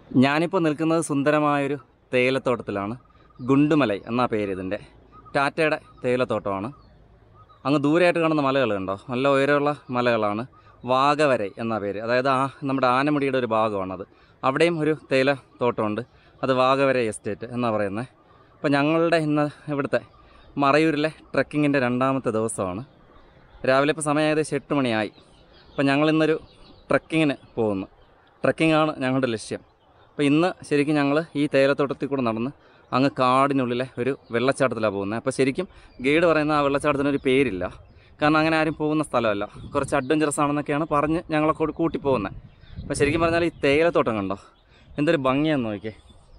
ഞാനിപ്പോൾ നിൽക്കുന്നത് സുന്ദരമായൊരു തേയിലത്തോട്ടത്തിലാണ് ഗുണ്ടുമലൈ എന്നാ പേര് ഇതിൻ്റെ ടാറ്റയുടെ തേയിലത്തോട്ടമാണ് അങ്ങ് ദൂരെയായിട്ട് കാണുന്ന മലകൾ കണ്ടോ നല്ല ഉയരമുള്ള മലകളാണ് വാഗവരൈ എന്ന പേര് അതായത് ആ നമ്മുടെ ആനമുടിയുടെ ഒരു ഭാഗമാണത് അവിടെയും ഒരു തേയില തോട്ടമുണ്ട് അത് വാഗവരൈ എസ്റ്റേറ്റ് എന്നാണ് പറയുന്നത് അപ്പോൾ ഞങ്ങളുടെ ഇന്ന് ഇവിടുത്തെ മറയൂരിലെ ട്രക്കിങ്ങിൻ്റെ രണ്ടാമത്തെ ദിവസമാണ് രാവിലെ ഇപ്പോൾ സമയം ഏകദേശം എട്ട് മണിയായി അപ്പോൾ ഞങ്ങൾ ഇന്നൊരു ട്രക്കിങ്ങിന് പോകുന്നു ട്രക്കിങ്ങാണ് ഞങ്ങളുടെ ലക്ഷ്യം അപ്പോൾ ഇന്ന് ശരിക്കും ഞങ്ങൾ ഈ തേയിലത്തോട്ടത്തിൽ കൂടെ നടന്ന് അങ്ങ് കാടിനുള്ളിലെ ഒരു വെള്ളച്ചാട്ടത്തിലാണ് പോകുന്നത് അപ്പോൾ ശരിക്കും ഗൈഡ് പറയുന്ന ആ വെള്ളച്ചാട്ടത്തിന് ഒരു പേരില്ല കാരണം അങ്ങനെ ആരും പോകുന്ന സ്ഥലമല്ല കുറച്ച് അഡ്വഞ്ചറസ് ആണെന്നൊക്കെയാണ് പറഞ്ഞ് ഞങ്ങളെ കൂടി കൂട്ടി പോകുന്നത് അപ്പോൾ ശരിക്കും പറഞ്ഞാൽ ഈ തേയിലത്തോട്ടം കണ്ടോ എന്തൊരു ഭംഗിയാന്ന് നോക്കിയേ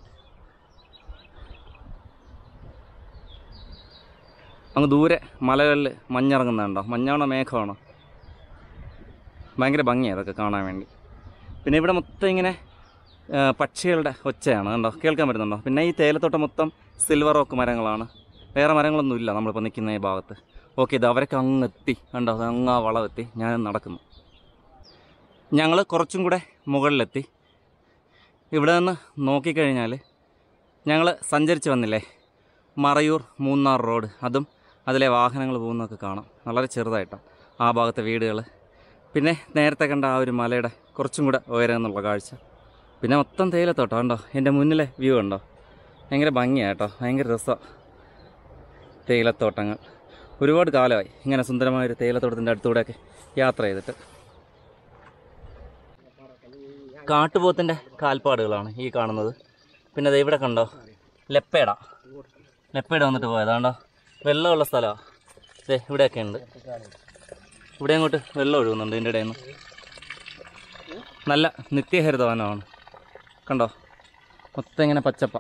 അങ്ങ് ദൂരെ മലകളിൽ മഞ്ഞിറങ്ങുന്നുണ്ടോ മഞ്ഞാണോ മേഘമാണോ ഭയങ്കര ഭംഗിയാണ് അതൊക്കെ കാണാൻ വേണ്ടി പിന്നെ ഇവിടെ മൊത്തം ഇങ്ങനെ ആ, പക്ഷികളുടെ ഒച്ചയാണ് കണ്ടോ കേൾക്കാൻ പറ്റുന്നുണ്ടോ പിന്നെ ഈ തേയിലത്തോട്ടം മൊത്തം സിൽവർ ഓക്ക് മരങ്ങളാണ് വേറെ മരങ്ങളൊന്നും ഇല്ല നമ്മളിപ്പോൾ നിൽക്കുന്ന ഈ ഭാഗത്ത് ഓക്കെ ഇത് അവരൊക്കെ അങ്ങ് എത്തി കണ്ടോ അത് അങ്ങ് ആ വളമെത്തി ഞാൻ നടക്കുന്നു ഞങ്ങൾ കുറച്ചും കൂടെ മുകളിലെത്തി ഇവിടെ നിന്ന് നോക്കിക്കഴിഞ്ഞാൽ ഞങ്ങൾ സഞ്ചരിച്ച് വന്നില്ലേ മറയൂർ മൂന്നാർ റോഡ് അതും അതിലെ വാഹനങ്ങൾ പോകുന്നതൊക്കെ കാണാം വളരെ ചെറുതായിട്ടാണ് ആ ഭാഗത്തെ വീടുകൾ പിന്നെ നേരത്തെ കണ്ട ആ ഒരു മലയുടെ കുറച്ചും കൂടെ ഉയരം എന്നുള്ള കാഴ്ച പിന്നെ മൊത്തം തേയിലത്തോട്ടം കണ്ടോ എൻ്റെ മുന്നിലെ വ്യൂ ഉണ്ടോ ഭയങ്കര ഭംഗിയാണ് കേട്ടോ ഭയങ്കര രസമാണ് തേയിലത്തോട്ടങ്ങൾ ഒരുപാട് കാലമായി ഇങ്ങനെ സുന്ദരമായൊരു തേയിലത്തോട്ടത്തിൻ്റെ അടുത്തൂടെയൊക്കെ യാത്ര ചെയ്തിട്ട് കാട്ടുപോത്തിൻ്റെ കാൽപ്പാടുകളാണ് ഈ കാണുന്നത് പിന്നെ ദേ ഇവിടെ കണ്ടോ ലെപ്പേട ലെപ്പേട വന്നിട്ട് പോയതാണ്ടോ വെള്ളമുള്ള സ്ഥലമാണ് ദേ ഇവിടെയൊക്കെ ഉണ്ട് ഇവിടെ അങ്ങോട്ട് വെള്ളം ഒഴുകുന്നുണ്ട് ഇതിൻ്റെ ഇടയിൽ നിന്ന് നല്ല നിത്യഹരിതവനമാണ് കണ്ടോ മൊത്തം ഇങ്ങനെ പച്ചപ്പ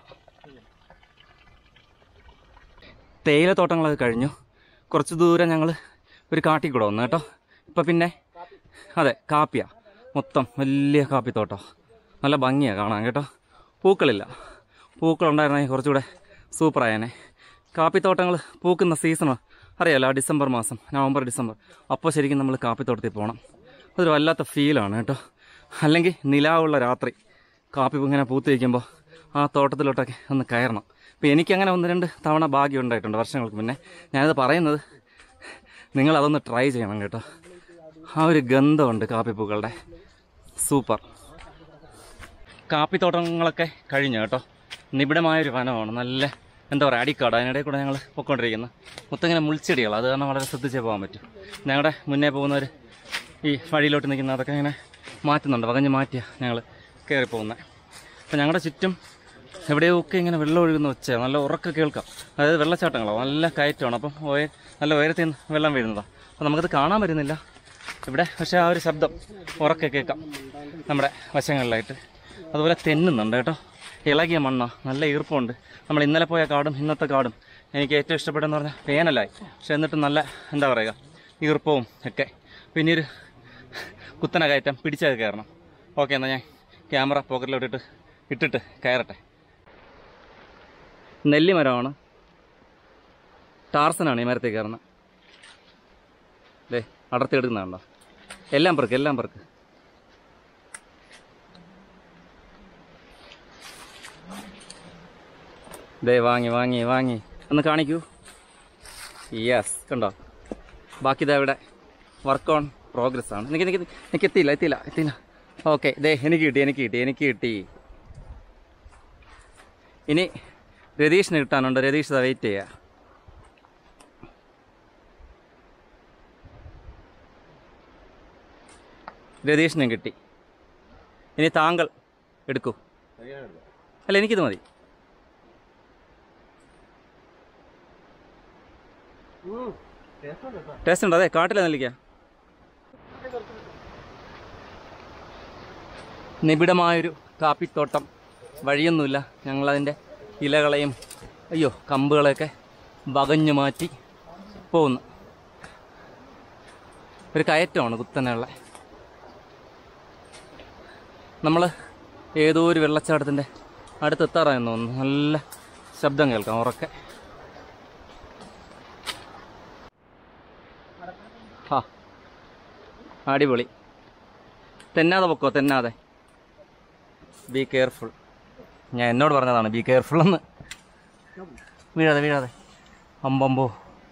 തേയിലത്തോട്ടങ്ങളൊക്കെ കഴിഞ്ഞു കുറച്ച് ദൂരം ഞങ്ങൾ ഒരു കാട്ടിൽ കൂടെ വന്നു കേട്ടോ ഇപ്പം പിന്നെ അതെ കാപ്പിയാ മൊത്തം വലിയ കാപ്പിത്തോട്ടം നല്ല ഭംഗിയാണ് കാണാൻ കേട്ടോ പൂക്കളില്ല പൂക്കളുണ്ടായിരുന്നെങ്കിൽ കുറച്ചുകൂടെ സൂപ്പറായേനെ കാപ്പിത്തോട്ടങ്ങൾ പൂക്കുന്ന സീസൺ അറിയാലോ ഡിസംബർ മാസം നവംബർ ഡിസംബർ അപ്പോൾ ശരിക്കും നമ്മൾ കാപ്പിത്തോട്ടത്തിൽ പോകണം അതൊരു വല്ലാത്ത ഫീലാണ് കേട്ടോ അല്ലെങ്കിൽ നിലാവുള്ള രാത്രി കാപ്പി ഇങ്ങനെ പൂത്ത് വയ്ക്കുമ്പോൾ ആ തോട്ടത്തിലോട്ടൊക്കെ ഒന്ന് കയറണം അപ്പോൾ എനിക്കങ്ങനെ ഒന്ന് രണ്ട് തവണ ഭാഗ്യം ഉണ്ടായിട്ടുണ്ട് വർഷങ്ങൾക്ക് മുന്നേ ഞാനത് പറയുന്നത് നിങ്ങൾ അതൊന്ന് ട്രൈ ചെയ്യണം കേട്ടോ ആ ഒരു ഗന്ധമുണ്ട് കാപ്പിപ്പൂക്കളുടെ സൂപ്പർ കാപ്പിത്തോട്ടങ്ങളൊക്കെ കഴിഞ്ഞു കേട്ടോ നിബിഡമായൊരു വനമാണ് നല്ല എന്താ പറയുക അടിക്കാട് അതിനിടയിൽ കൂടെ ഞങ്ങൾ പൊയ്ക്കൊണ്ടിരിക്കുന്നത് മൊത്തം ഇങ്ങനെ മുൾച്ചെടികൾ അത് കാരണം വളരെ ശ്രദ്ധിച്ചേ പോകാൻ പറ്റും ഞങ്ങളുടെ മുന്നേ പോകുന്നവർ ഈ വഴിയിലോട്ട് നിൽക്കുന്ന അതൊക്കെ ഇങ്ങനെ മാറ്റുന്നുണ്ട് വകഞ്ഞ് മാറ്റിയാണ് ഞങ്ങൾ കയറി പോകുന്നത് അപ്പോൾ ഞങ്ങളുടെ ചുറ്റും എവിടെയൊക്കെ ഇങ്ങനെ വെള്ളം ഒഴുകുന്ന ഒച്ചയാണ് നല്ല ഉറക്കം കേൾക്കാം അതായത് വെള്ളച്ചാട്ടങ്ങളോ നല്ല കയറ്റമാണ് അപ്പം ഉയ നല്ല ഉയരത്തിൽ നിന്ന് വെള്ളം വീഴുന്നതാണ് അപ്പോൾ നമുക്കത് കാണാൻ പറ്റുന്നില്ല ഇവിടെ പക്ഷേ ആ ഒരു ശബ്ദം ഉറക്കെ കേൾക്കാം നമ്മുടെ വശങ്ങളിലായിട്ട് അതുപോലെ തെന്നുന്നുണ്ട് കേട്ടോ ഇളകിയ മണ്ണ നല്ല ഈർപ്പമുണ്ട് നമ്മൾ ഇന്നലെ പോയ കാടും ഇന്നത്തെ കാടും എനിക്ക് ഏറ്റവും ഇഷ്ടപ്പെട്ടെന്ന് പറഞ്ഞാൽ വേനലായി പക്ഷെ എന്നിട്ടും നല്ല എന്താ പറയുക ഈർപ്പവും ഒക്കെ പിന്നെ ഒരു കുത്തന കയറ്റം പിടിച്ചത് കയറണം ഓക്കെ എന്നാൽ ഞാൻ ക്യാമറ പോക്കറ്റിലോട്ടിട്ട് ഇട്ടിട്ട് കയറട്ടെ നെല്ലിമരമാണ് ടാർസനാണ് ഈ മരത്തിൽ കയറുന്നത് ദേ അടർത്തി എടുക്കുന്നുണ്ടോ എല്ലാം പെറുക്ക് എല്ലാം പെറുക്ക് ദേ വാങ്ങി വാങ്ങി വാങ്ങി ഒന്ന് കാണിക്കൂ യെസ് കണ്ടോ ബാക്കി ഇതാ ഇവിടെ വർക്ക് ഓൺ പ്രോഗ്രസ് ആണ് എനിക്ക് എനിക്ക് എനിക്ക് എത്തിയില്ല എത്തിയില്ല എത്തിയില്ല ഓക്കെ ദേ എനിക്ക് കിട്ടി എനിക്ക് കിട്ടി എനിക്ക് കിട്ടി ഇനി രതീഷിന് കിട്ടാനുണ്ട് രതീഷ് ഇതാ വെയിറ്റ് ചെയ്യുക രതീഷിനും കിട്ടി ഇനി താങ്കൾ എടുക്കൂ അല്ല എനിക്കിത് മതി ടേസ്റ്റ് ഉണ്ടോ അതെ കാട്ടിലെ നെല്ലിക്ക നിബിഡമായൊരു കാപ്പിത്തോട്ടം വഴിയൊന്നുമില്ല ഞങ്ങളതിൻ്റെ ഇലകളെയും അയ്യോ കമ്പുകളെയൊക്കെ വകഞ്ഞു മാറ്റി പോകുന്നു ഒരു കയറ്റമാണ് കുത്തനെയുള്ള നമ്മൾ ഏതോ ഒരു വെള്ളച്ചാട്ടത്തിൻ്റെ അടുത്തെത്താറായെന്ന് തോന്നുന്നു നല്ല ശബ്ദം കേൾക്കാം ഉറക്കെ ആ അടിപൊളി തെന്നാതെ പൊക്കോ തെന്നാതെ ബി കെയർഫുൾ ഞാൻ എന്നോട് പറഞ്ഞതാണ് ബി കെയർഫുൾ എന്ന് വീഴാതെ വീഴാതെ അമ്പമ്പോ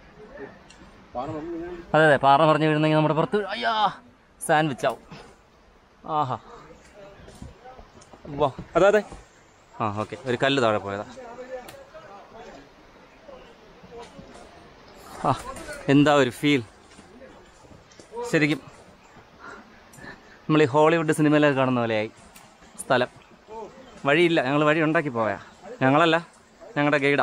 അതെ അതെ പാറ പറഞ്ഞു വീഴുന്നെങ്കിൽ നമ്മുടെ പുറത്ത് വീഴും. അയ്യാ സാൻഡ്വിച്ച് ആവും ആഹാ വാ അതെ അതെ ആ ഓക്കെ ഒരു കല്ല് താഴെ പോയതാ ആ എന്താ ഒരു ഫീൽ ശരിക്കും നമ്മൾ ഈ ഹോളിവുഡ് സിനിമയിലൊക്കെ കാണുന്ന പോലെയായി സ്ഥലം വഴിയില്ല ഞങ്ങൾ വഴി ഉണ്ടാക്കി പോയാ ഞങ്ങളല്ല ഞങ്ങളുടെ ഗൈഡാ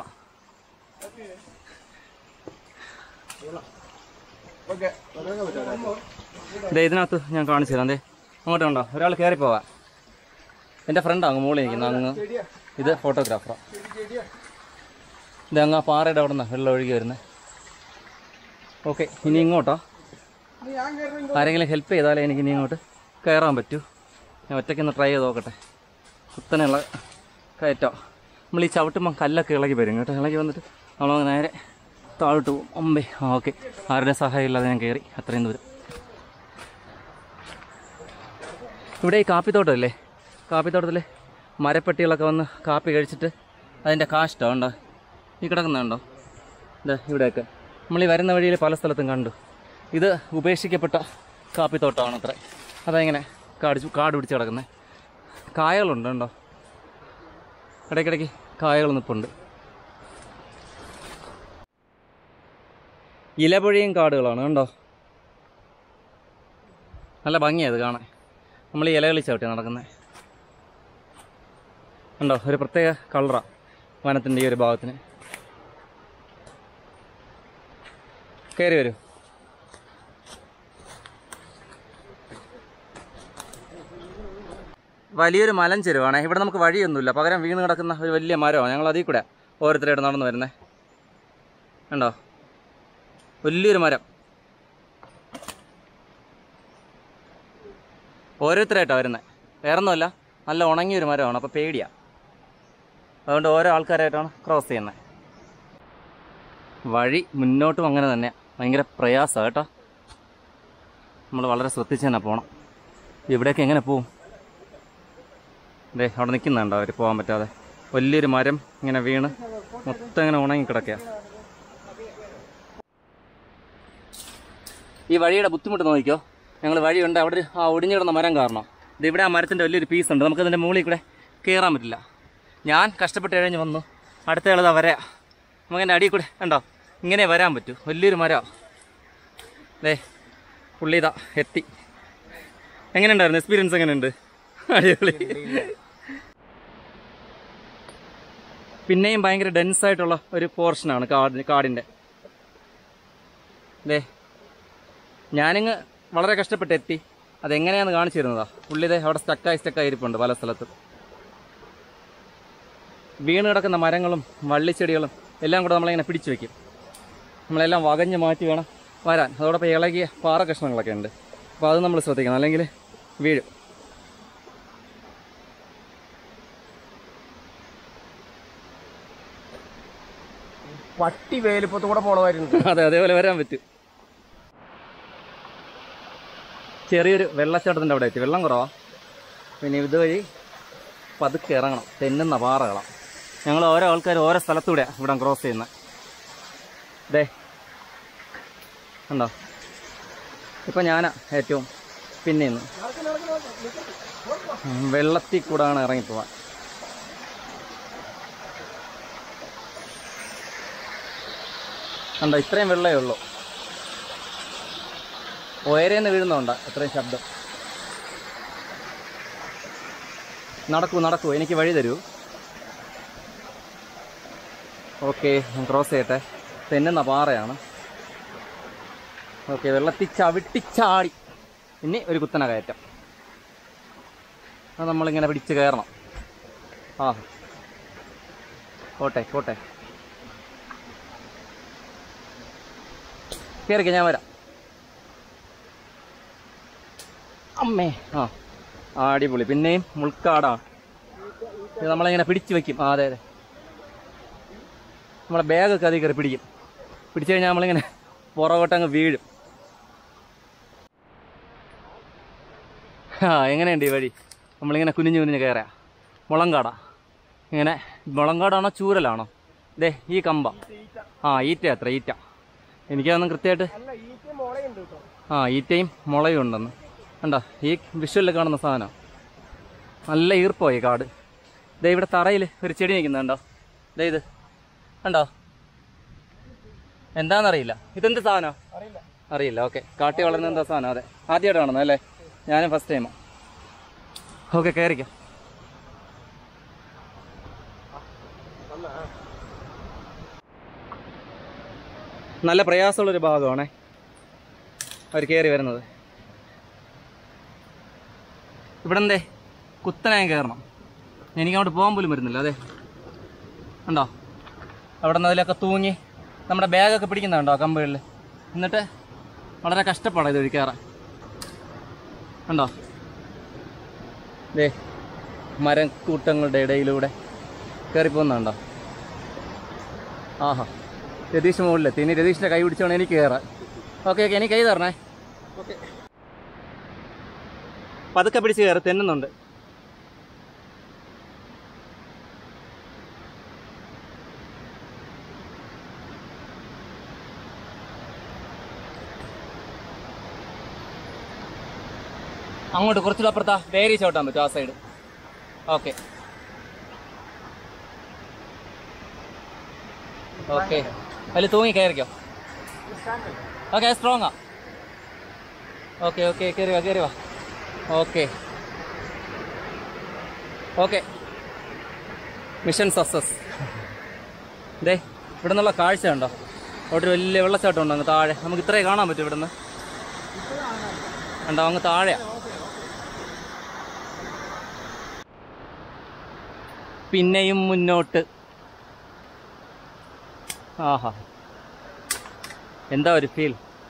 ദേ ഇതിനകത്ത് ഞാൻ കാണിച്ചു തരാം ദേ അങ്ങോട്ട് കണ്ടോ ഒരാൾ കയറി പോവാ എൻ്റെ ഫ്രണ്ടാണ് അങ്ങ് മുകളിൽ നിൽക്കുന്നത് അങ്ങ് ഇത് ഫോട്ടോഗ്രാഫറാണ് ഇത് അങ്ങ് ആ പാറയുടെ അവിടെ നിന്നാണ് വെള്ളം ഒഴുകി വരുന്നത് ഓക്കെ ഇനി ഇങ്ങോട്ടോ ആരെങ്കിലും ഹെൽപ്പ് ചെയ്താലേ എനിക്ക് ഇനി ഇങ്ങോട്ട് കയറാൻ പറ്റൂ ഞാൻ ഒറ്റയ്ക്കൊന്ന് ട്രൈ ചെയ്ത് നോക്കട്ടെ കുത്തനെയുള്ള കയറ്റോ നമ്മൾ ഈ ചവിട്ടുമ്പോൾ കല്ലൊക്കെ ഇളകി വരും കേട്ടോ ഇളകി വന്നിട്ട് നമ്മളങ്ങ് നേരെ താഴോട്ട് പോകും അമ്പേ ആ ഓക്കെ ആരുടെ സഹായം ഇല്ലാതെ ഞാൻ കയറി അത്രയും ദൂരം ഇവിടെ ഈ കാപ്പിത്തോട്ടമല്ലേ കാപ്പിത്തോട്ടത്തിൽ മരപ്പെട്ടികളൊക്കെ വന്ന് കാപ്പി കഴിച്ചിട്ട് അതിൻ്റെ കാഷ്ടോ ഉണ്ടോ ഈ കിടക്കുന്നുണ്ടോ ഇതാ ഇവിടെയൊക്കെ നമ്മൾ ഈ വരുന്ന വഴിയിൽ പല സ്ഥലത്തും കണ്ടു ഇത് ഉപേക്ഷിക്കപ്പെട്ട കാപ്പിത്തോട്ടമാണ് അത്ര അതങ്ങനെ കാടിച്ചു കാട് പിടിച്ച് കിടക്കുന്നത് കായകളുണ്ട് ഉണ്ടോ ഇടയ്ക്കിടയ്ക്ക് കായകൾ നിൽപ്പുണ്ട് ഇലപൊഴിയും കാടുകളാണ് കണ്ടോ നല്ല ഭംഗിയത് കാണാൻ നമ്മൾ ഈ ഇലകളിൽ ചവിട്ടി നടക്കുന്നത് ഉണ്ടോ ഒരു പ്രത്യേക കളറാണ് വനത്തിൻ്റെ ഈ ഒരു ഭാഗത്തിന് കയറി വരൂ വലിയൊരു മലഞ്ചെരുവാണ് ഇവിടെ നമുക്ക് വഴിയൊന്നുമില്ല പകരം വീണ് കിടക്കുന്ന ഒരു വലിയ മരമാണ് ഞങ്ങൾ അതിൽ കൂടെ ഓരോരുത്തരായിട്ട് നടന്നു വരുന്നത് കണ്ടോ വലിയൊരു മരം ഓരോരുത്തരായിട്ടാണ് വരുന്നത് വേറൊന്നുമല്ല നല്ല ഉണങ്ങിയൊരു മരമാണ് അപ്പോൾ പേടിയാണ് അതുകൊണ്ട് ഓരോ ആൾക്കാരായിട്ടാണ് ക്രോസ് ചെയ്യുന്നത് വഴി മുന്നോട്ടും അങ്ങനെ തന്നെ ഭയങ്കര പ്രയാസമാണ് കേട്ടോ നമ്മൾ വളരെ ശ്രദ്ധിച്ച് തന്നെ പോകണം ഇവിടേക്ക് എങ്ങനെ പോവും ദേ അവിടെ നിൽക്കുന്നുണ്ടോ അവർ പോകാൻ പറ്റാതെ വലിയൊരു മരം ഇങ്ങനെ വീണ് മൊത്തം ഇങ്ങനെ ഉണങ്ങി കിടക്കുക ഈ വഴിയുടെ ബുദ്ധിമുട്ട് നോക്കിക്കോ ഞങ്ങൾ വഴിയുണ്ട് അവിടെ ഒരു ആ ഒടിഞ്ഞു കിടന്ന മരം കാരണം ഇത് ഇവിടെ ആ മരത്തിൻ്റെ വലിയൊരു പീസ് ഉണ്ട് നമുക്കതിൻ്റെ മുകളിൽ കൂടെ കയറാൻ പറ്റില്ല ഞാൻ കഷ്ടപ്പെട്ട് കഴിഞ്ഞ് വന്നു അടുത്ത ആളതാ വരാ നമുക്കെൻ്റെ അടിയിൽ കൂടെ ഉണ്ടോ ഇങ്ങനെ വരാൻ പറ്റൂ വലിയൊരു മരം ദേ പുള്ളി ഇതാ എത്തി എങ്ങനെയുണ്ടായിരുന്നു എക്സ്പീരിയൻസ് എങ്ങനെയുണ്ട് അടിപൊളി പിന്നെയും ഭയങ്കര ഡെൻസ് ആയിട്ടുള്ള ഒരു പോർഷനാണ് കാടിന് കാടിൻ്റെ ദേ ഞാനിങ്ങ് വളരെ കഷ്ടപ്പെട്ട് എത്തി അതെങ്ങനെയാന്ന് കാണിച്ചു തരുന്നതാ പുള്ളിതെ അവിടെ സ്റ്റക്കായി സ്റ്റക്കായി ഇരിപ്പുണ്ട് പല സ്ഥലത്തും വീണ് കിടക്കുന്ന മരങ്ങളും വള്ളിച്ചെടികളും എല്ലാം കൂടെ നമ്മളിങ്ങനെ പിടിച്ചു വെക്കും നമ്മളെല്ലാം വകഞ്ഞ് മാറ്റി വേണം വരാൻ അതോടൊപ്പം ഇളകിയ പാറ കഷ്ണങ്ങളൊക്കെ ഉണ്ട് അപ്പോൾ അത് നമ്മൾ ശ്രദ്ധിക്കണം അല്ലെങ്കിൽ വീഴും പട്ടി വേലിപ്പത്ത് കൂടെ പോണമായിരുന്നു അതെ അതേപോലെ വരാൻ പറ്റും ചെറിയൊരു വെള്ളച്ചാട്ടത്തിൻ്റെ അവിടെ എത്തി വെള്ളം കുറവാ പിന്നെ ഇതുവഴി പതുക്കെ ഇറങ്ങണം തെന്നുന്ന പാറകളാണ് ഞങ്ങൾ ഓരോ ആൾക്കാർ ഓരോ സ്ഥലത്തൂടെ ഇവിടെ ക്രോസ് ചെയ്യുന്നത് ദേ ഉണ്ടോ ഇപ്പം ഞാനാ ഏറ്റവും പിന്നെ ഇന്ന് വെള്ളത്തിൽ കൂടാണ് ഇറങ്ങിപ്പോവാൻ കണ്ടോ ഇത്രയും വെള്ളമേ ഉള്ളൂ ഉയരേന്ന് വീഴുന്നുണ്ട് ഇത്രയും ശബ്ദം നടക്കൂ നടക്കൂ എനിക്ക് വഴി തരൂ ഓക്കെ ഞാൻ ക്രോസ് ചെയ്യട്ടെ തെന്നുന്ന പാറയാണ് ഓക്കെ വെള്ളത്തിൽ ചവിട്ടിച്ചാടി ഇനി ഒരു കുത്തന കയറ്റം അത് നമ്മളിങ്ങനെ പിടിച്ച് കയറണം ആ കോട്ടെ കോട്ടെ കയറിക്ക ഞാൻ വരാം അമ്മേ ആ ആ, അടിപൊളി പിന്നെയും മുൾക്കാടാണ് ഇത് നമ്മളിങ്ങനെ പിടിച്ചു വെക്കും ആ അതെ അതെ നമ്മളെ ബാഗൊക്കെ അതിൽ കയറി പിടിക്കും പിടിച്ചു കഴിഞ്ഞാൽ നമ്മളിങ്ങനെ പുറകോട്ടങ്ങ് വീഴും ആ എങ്ങനെയുണ്ട് ഈ വഴി നമ്മളിങ്ങനെ കുനിഞ്ഞു കുനിഞ്ഞ് കയറാം മുളങ്കാട ഇങ്ങനെ മുളങ്കാടാണോ ചൂരലാണോ ദേ ഈ കമ്പ ആ ഈറ്റ അത്ര ഈറ്റ എനിക്കതൊന്നും കൃത്യമായിട്ട് അല്ല ഈറ്റ മുളയുണ്ട് കേട്ടോ ആ ഈറ്റയും മുളയും ഉണ്ടെന്ന് കണ്ടോ ഈ വിഷ്വലിൽ കാണുന്ന സാധനം നല്ല ഈർപ്പമായി കാട് ദേ ഇവിടെ തറയിൽ ഒരു ചെടി നിൽക്കുന്നുണ്ടോ ദേ ഇത് കണ്ടോ എന്താണെന്നറിയില്ല ഇതെന്ത് സാധനം അറിയില്ല അറിയില്ല ഓക്കെ കാട്ടി വളർന്ന എന്താ സാധനം അതെ ആദ്യമായിട്ട് കാണുന്നത് അല്ലേ ഞാനും ഫസ്റ്റ് ടൈമാ ഓക്കെ കയറിക്കോ നല്ല പ്രയാസമുള്ളൊരു ഭാഗമാണേ അവർ കയറി വരുന്നത് ഇവിടെ എന്തേ കുത്തനായും കയറണം എനിക്ക് അങ്ങോട്ട് പോകാൻ പോലും വരുന്നില്ല അതെ ഉണ്ടോ അവിടെ നിന്ന് അതിലൊക്കെ തൂങ്ങി നമ്മുടെ ബാഗൊക്കെ പിടിക്കുന്നുണ്ടോ കമ്പുകളിൽ എന്നിട്ട് വളരെ കഷ്ടപ്പാടാണ് ഇത് വഴി കയറാൻ ഉണ്ടോ ദേ മരം കൂട്ടങ്ങളുടെ ഇടയിലൂടെ കയറി പോകുന്നുണ്ടോ ആഹാ രതീഷ് മുകളിലെത്തി ഇനി രതീഷിൻ്റെ കൈ പിടിച്ചോണം എനിക്ക് കയറാൻ ഓക്കെ ഓക്കെ എനിക്ക് കൈ തരണേ ഓക്കെ പതുക്കെ പിടിച്ച് കയറി തെന്നുന്നുണ്ട് അങ്ങോട്ട് കുറച്ചുകൂടെ അപ്പുറത്താ വേരി ചവിട്ടാൻ പറ്റും ആ സൈഡ് ഓക്കെ ഓക്കെ അതിൽ തൂങ്ങി കയറിക്കോ ഓക്കെ സ്ട്രോങ്ങാ ഓക്കെ ഓക്കെ കയറി വാ കയറി വാ ഓക്കെ ഓക്കെ മിഷൻ സക്സസ് ദേ ഇവിടെ നിന്നുള്ള കാഴ്ച ഉണ്ടോ അവിടെ ഒരു വലിയ വെള്ളച്ചാട്ടം ഉണ്ടോ അങ്ങ് താഴെ നമുക്ക് ഇത്രേ കാണാൻ പറ്റും ഇവിടുന്ന് ഉണ്ടോ അങ്ങ് താഴെയാ പിന്നെയും മുന്നോട്ട് ആഹാ എന്താ ഒരു ഫീൽ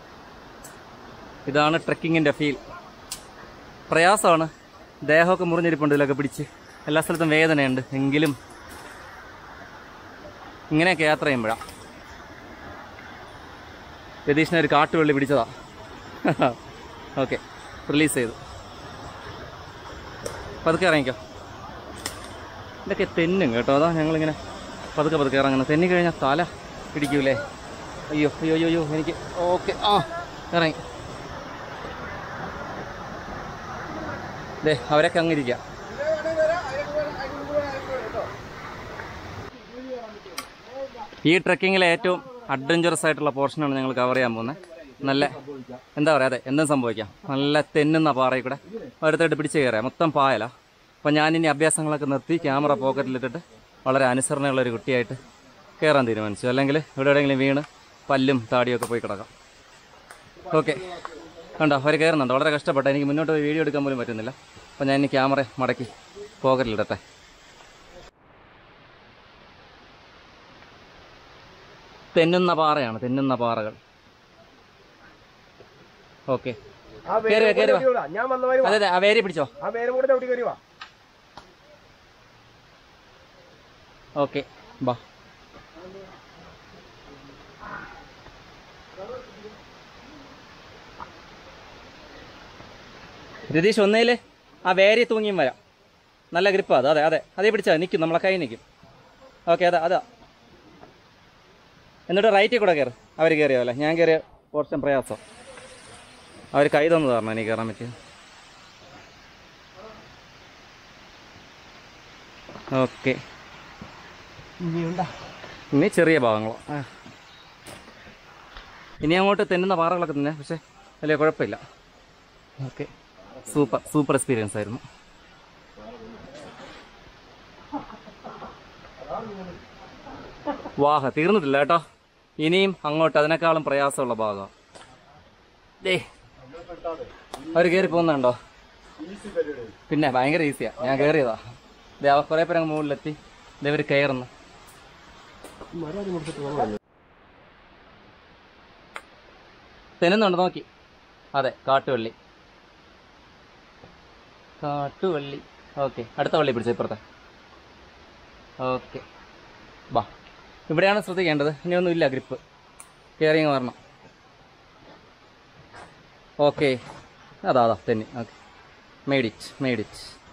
ഇതാണ് ട്രെക്കിങ്ങിൻ്റെ ഫീൽ പ്രയാസമാണ് ദേഹമൊക്കെ മുറിഞ്ഞിരിപ്പുണ്ട് ഇതിലൊക്കെ പിടിച്ച് എല്ലാ സ്ഥലത്തും വേദനയുണ്ട് എങ്കിലും ഇങ്ങനെയൊക്കെ യാത്ര ചെയ്യുമ്പോഴാണ് രതീഷിനെ ഒരു കാട്ടുവള്ളി പിടിച്ചതാ ഓക്കെ റിലീസ് ചെയ്തു പതുക്കെ ഇറങ്ങിക്കോ ഇതൊക്കെ തെന്നും കേട്ടോ അതാ ഞങ്ങളിങ്ങനെ പതുക്കെ പതുക്കെ ഇറങ്ങുന്നത് തെന്നി കഴിഞ്ഞാൽ തല പിടിക്കൂലേ അയ്യോ അയ്യോ അയ്യോ അയ്യോ എനിക്ക് ഓക്കെ ആ ഇറങ്ങി ദേ അവരൊക്കെ അങ്ങിരിക്കുക ഈ ട്രക്കിങ്ങിലെ ഏറ്റവും അഡ്വഞ്ചറസ് ആയിട്ടുള്ള പോർഷനാണ് ഞങ്ങൾ കവർ ചെയ്യാൻ പോകുന്നത് നല്ല എന്താ പറയുക അതെ എന്തും സംഭവിക്കാം നല്ല തെന്നുന്ന പാറയിൽ കൂടെ അടുത്തായിട്ട് പിടിച്ച് കയറാം മൊത്തം പായല അപ്പം ഞാനിനി അഭ്യാസങ്ങളൊക്കെ നിർത്തി ക്യാമറ പോക്കറ്റിലിട്ടിട്ട് വളരെ അനുസരണയുള്ള ഒരു കുട്ടിയായിട്ട് കയറാൻ തീരുമാനിച്ചു അല്ലെങ്കിൽ ഇവിടെ എവിടെയെങ്കിലും വീണ് പല്ലും താടിയൊക്കെ പോയി കിടക്കാം ഓക്കെ കണ്ടോ അവർ കയറുന്നുണ്ട് വളരെ കഷ്ടപ്പെട്ട എനിക്ക് മുന്നോട്ട് പോയി വീഡിയോ എടുക്കാൻ പോലും പറ്റുന്നില്ല അപ്പം ഞാൻ ഇനി ക്യാമറ മടക്കി പോക്കറ്റിലിടട്ടെ തെന്നുന്ന പാറയാണ് തെന്നുന്ന പാറകൾ ഓക്കെ ആ കേറി വാ, വേര് കേറി വാ. ചവിട്ടി വിടാം. ഞാൻ വന്ന മാതിരി വാ. അതെ അതെ ആ വേരി പിടിച്ചോ ആ വേരും കൂടെ ചവിട്ടി കയറി വാ ഓക്കെ ബാ രതീഷ് ഒന്നേല് ആ വേരി തൂങ്ങിയും വരാം നല്ല ഗ്രിപ്പാ അത് അതെ അതെ അതേ പിടിച്ചാൽ നിൽക്കും നമ്മളെ കൈ നിൽക്കും ഓക്കെ അതാ അതാ എന്നിട്ട് റൈറ്റിൽ കൂടെ കയറി അവർ കയറിയോ അല്ലേ ഞാൻ കയറിയ പോർഷൻ പ്രയാസം അവർ കൈ തന്നു തരണം എനിക്ക് കയറാൻ പറ്റിയത് ഓക്കെ ഇനി ചെറിയ ഭാഗങ്ങളോ ആ. ഇനി അങ്ങോട്ട് തെന്നുന്ന പാറകളൊക്കെ തന്നെ പക്ഷെ വലിയ കുഴപ്പമില്ല ഓക്കെ സൂപ്പർ സൂപ്പർ എക്സ്പീരിയൻസ് ആയിരുന്നു വാഹ തീർന്നിട്ടില്ല കേട്ടോ ഇനിയും അങ്ങോട്ട് അതിനേക്കാളും പ്രയാസമുള്ള ഭാഗം ദേ അവർ കയറി പോകുന്നുണ്ടോ പിന്നെ ഭയങ്കര ഈസിയാ ഞാൻ കയറിയതാ ദേ അവ കുറെ പേര് അങ്ങ് മുകളിലെത്തി ദേ ഇവർ കയറുന്നു തെന്നുന്നുണ്ട് നോക്കി അതെ കാട്ടുവള്ളി കാട്ടുവള്ളി ഓക്കെ അടുത്ത വള്ളി പിടിച്ചു ഇപ്പുറത്തെ ഓക്കെ ബാ ഇവിടെയാണ് ശ്രദ്ധിക്കേണ്ടത് ഇനിയൊന്നും ഇല്ല ഗ്രിപ്പ് കയറിങ് വരണം ഓക്കെ അതാ അതാ തെന്നി ഓക്കെ മേഡിറ്റ് മേഡിറ്റ്